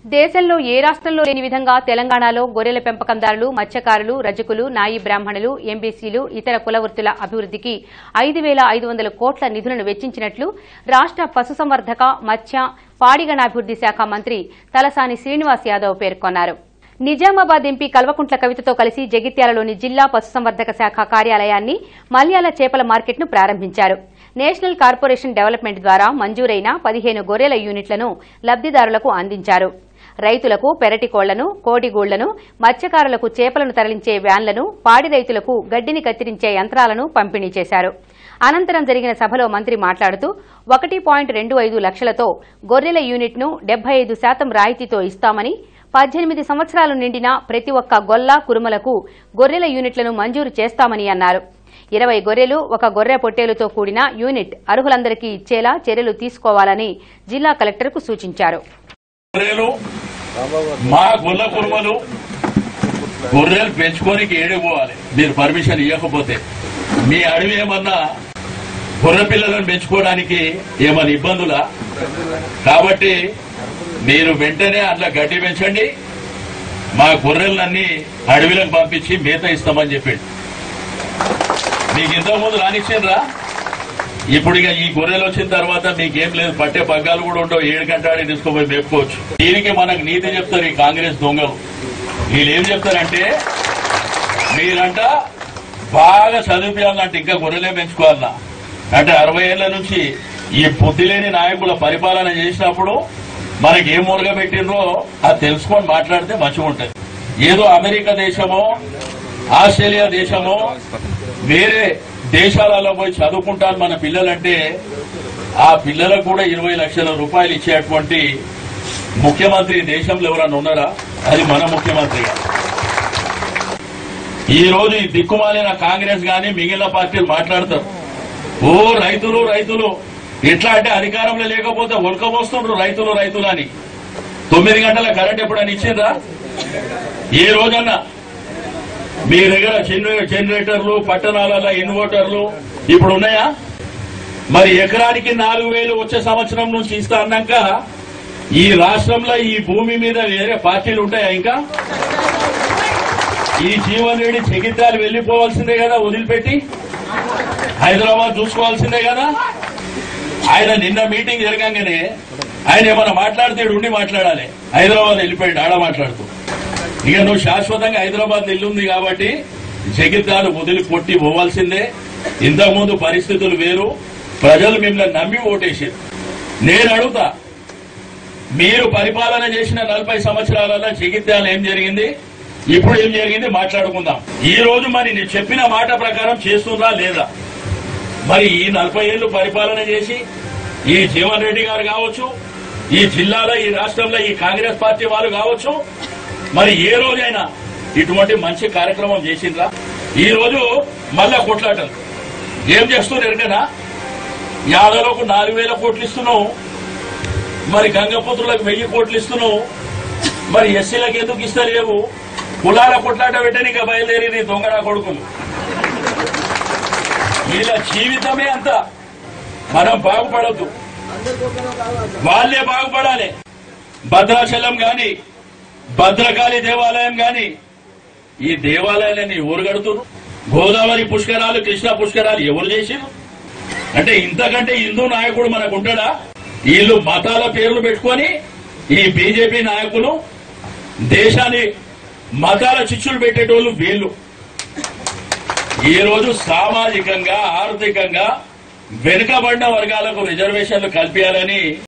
దేశంలో ఏ రాష్ట్రంలో లేని విధంగా తెలంగాణలో గొర్రెల పెంపకందారులు మత్స్యకారులు రజకులు నాయి బ్రాహ్మణులు ఎంబీసీలు ఇతర కుల వృత్తుల అభివృద్దికి ఐదు వేల ఐదు వందల కోట్ల నిధులను వెచ్చించినట్లు రాష్ట పశుసంవర్ధక మత్స్య పాడిగణాభివృద్ది శాఖ మంత్రి తలసాని శ్రీనివాస్ యాదవ్ పేర్కొన్నారు నిజామాబాద్ ఎంపీ కల్వకుంట్ల కవితతో కలిసి జగిత్యాలలోని జిల్లా పశుసంవర్ధక శాఖ కార్యాలయాన్ని మల్యాల చేపల మార్కెట్ను ప్రారంభించారు నేషనల్ కార్పొరేషన్ డెవలప్మెంట్ ద్వారా మంజూరైన పదిహేను గొర్రెల యూనిట్లను లబ్దిదారులకు అందించారు రైతులకు పెరటి కోళ్లను కోడిగూళ్లను మత్స్యకారులకు చేపలను తరలించే వ్యాన్లను పాడి రైతులకు గడ్డిని కత్తిరించే యంత్రాలను పంపిణీ చేశారు అనంతరం జరిగిన సభలో మంత్రి మాట్లాడుతూ ఒకటి పాయింట్ రెండు ఐదు లక్షలతో గొర్రెల యూనిట్ను డెబ్బై ఐదు శాతం రాయితీతో ఇస్తామని పద్దెనిమిది సంవత్సరాలు నిండిన ప్రతి ఒక్క గొల్ల కురుమలకు గొర్రెల యూనిట్లను మంజూరు చేస్తామని అన్నారు ఇరవై గొర్రెలు ఒక గొర్రె పొట్టేలుతో కూడిన యూనిట్ అర్హులందరికీ ఇచ్చేలా చర్యలు తీసుకోవాలని జిల్లా కలెక్టర్కు సూచించారు గొర్రెలు మా గొల్ల కుర్మలు గొర్రెలు పెంచుకోనికి ఏడిపోవాలి మీరు పర్మిషన్ ఇవ్వకపోతే మీ అడవి ఏమన్నా గొర్రె పిల్లలను పెంచుకోవడానికి ఏమైనా ఇబ్బందులా కాబట్టి మీరు వెంటనే అట్లా గడ్డి పెంచండి మా గొర్రెలన్నీ అడవిలకు పంపించి మేత ఇస్తామని చెప్పండి మీకు ఇంతకుముందు రానిచ్చిండ్రా ఇప్పుడు ఇక ఈ గొర్రెలు వచ్చిన తర్వాత మీకేం లేదు పట్టే పగ్గాలు కూడా ఉండవు ఏడు గంటలు తీసుకుపోయి మేపుకోవచ్చు దీనికి మనకు నీతి చెప్తారు ఈ కాంగ్రెస్ దొంగలు వీళ్ళు ఏం చెప్తారంటే మీరంట బాగా చదివించాలంటే ఇంకా గొర్రెలే పెంచుకోవాలన్నా అంటే అరవై ఏళ్ల నుంచి ఈ బుద్ధి లేని నాయకుల పరిపాలన చేసినప్పుడు మనకి ఏం మూలగా పెట్టినరో అది తెలుసుకొని మాట్లాడితే మంచిగా ఉంటుంది ఏదో అమెరికా దేశమో ఆస్ట్రేలియా దేశమో వేరే దేశాలలో పోయి చదువుకుంటాను మన పిల్లలంటే ఆ పిల్లలకు కూడా ఇరవై లక్షల రూపాయలు ఇచ్చేటువంటి ముఖ్యమంత్రి దేశంలో ఎవరన్నా ఉన్నారా అది మన ముఖ్యమంత్రిగా ఈ రోజు ఈ దిక్కుమాలిన కాంగ్రెస్ గాని మిగిలిన పార్టీలు మాట్లాడతారు ఓ రైతులు రైతులు ఎట్లా అంటే అధికారంలో లేకపోతే ఉడకబోస్తుండ్రు రైతులు రైతులు అని తొమ్మిది గంటల కరెంట్ ఎప్పుడైనా ఇచ్చిండ్రా ఏ రోజన్నా మీ దగ్గర జనరే- జనరేటర్లు పట్టణాలలో ఇన్వర్టర్లు ఇప్పుడు ఉన్నాయా మరి ఎకరానికి నాలుగు వేలు వచ్చే సంవత్సరం నుంచి ఇస్తా అన్నాక ఈ రాష్ట్రంలో ఈ భూమి మీద వేరే పార్టీలు ఉంటాయా ఇంకా ఈ జీవన్ రెడ్డి జగిత్యాలు వెళ్లిపోవాల్సిందే కదా వదిలిపెట్టి హైదరాబాద్ చూసుకోవాల్సిందే కదా ఆయన నిన్న మీటింగ్ జరగంగానే ఆయన ఏమైనా మాట్లాడితే ఈడు ఉండి మాట్లాడాలి హైదరాబాద్ వెళ్ళిపోయాడు ఆడ మాట్లాడుతూ ఇక నువ్వు శాశ్వతంగా హైదరాబాద్ ఉంది కాబట్టి జగిత్యాలు వదిలి కొట్టి పోవాల్సిందే ఇంతకుముందు పరిస్థితులు వేరు ప్రజలు మిమ్మల్ని నమ్మి ఓటేసారు నేను అడుగుతా మీరు పరిపాలన చేసిన నలభై సంవత్సరాలలో జగిత్యాల ఏం జరిగింది ఇప్పుడు ఏం జరిగింది మాట్లాడుకుందాం ఈ రోజు మరి నేను చెప్పిన మాట ప్రకారం చేస్తుందా లేదా మరి ఈ నలభై ఏళ్లు పరిపాలన చేసి ఈ జీవన్ రెడ్డి గారు కావచ్చు ఈ జిల్లాలో ఈ రాష్ట్రంలో ఈ కాంగ్రెస్ పార్టీ వాళ్ళు కావచ్చు మరి ఏ రోజైనా ఇటువంటి మంచి కార్యక్రమం చేసిండ్రా ఈ రోజు మళ్ళా కొట్లాటలు ఏం చేస్తున్నారు ఎరకనా యాదవ్లకు నాలుగు వేల కోట్లు ఇస్తున్నావు మరి గంగపుత్రులకు వెయ్యి కోట్లు ఇస్తున్నావు మరి ఎస్సీలకు ఎందుకు ఇస్తలేవు కులాల కొట్లాట పెట్టడానికి బయలుదేరి నీ దొంగన కొడుకులు వీళ్ళ జీవితమే అంత మనం బాగుపడద్దు వాళ్ళే బాగుపడాలి భద్రాచలం గాని భద్రకాళి దేవాలయం గాని ఈ దేవాలయాలని ఎవరు కడుతున్నారు గోదావరి పుష్కరాలు కృష్ణా పుష్కరాలు ఎవరు చేసిరు అంటే ఇంతకంటే హిందూ నాయకుడు మనకు ఉంటాడా వీళ్ళు మతాల పేర్లు పెట్టుకొని ఈ బీజేపీ నాయకులు దేశాన్ని మతాల చిచ్చులు పెట్టేటోళ్ళు వీళ్ళు ఈ రోజు సామాజికంగా ఆర్థికంగా వెనుకబడిన వర్గాలకు రిజర్వేషన్లు కల్పించాలని